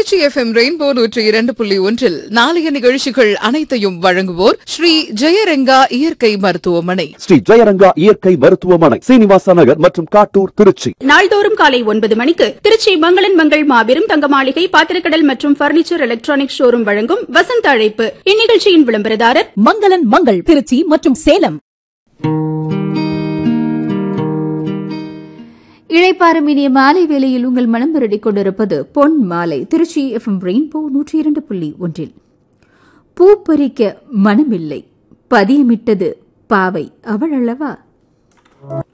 Trichy FM rainbow நூற்றி இரண்டு புள்ளி ஒன்றில் நாளைய நிகழ்ச்சிகள் அனைத்தையும் வழங்குவோர் ஸ்ரீ ஜெயரங்கா இயற்கை மருத்துவமனை ஸ்ரீ ஜெயரங்கா இயற்கை மருத்துவமனை சீனிவாச நகர் மற்றும் காட்டூர் திருச்சி நாள்தோறும் காலை ஒன்பது மணிக்கு திருச்சி மங்களன் மங்கள் மாபெரும் தங்க மாளிகை பாத்திரக்கடல் மற்றும் பர்னிச்சர் எலக்ட்ரானிக் ஷோரூம் வழங்கும் வசந்த அழைப்பு இந்நிகழ்ச்சியின் விளம்பரதாரர் மங்களன் மங்கள் திருச்சி மற்றும் சேலம் இழைப்பாரும் இனிய மாலை வேளையில் உங்கள் மனம் வருடிக் கொண்டிருப்பது பொன் மாலை திருச்சி எஃப்எம் ரெயின்போ நூற்றி இரண்டு புள்ளி ஒன்றில் பூ பறிக்க மனமில்லை பதியமிட்டது பாவை அவள் அல்லவா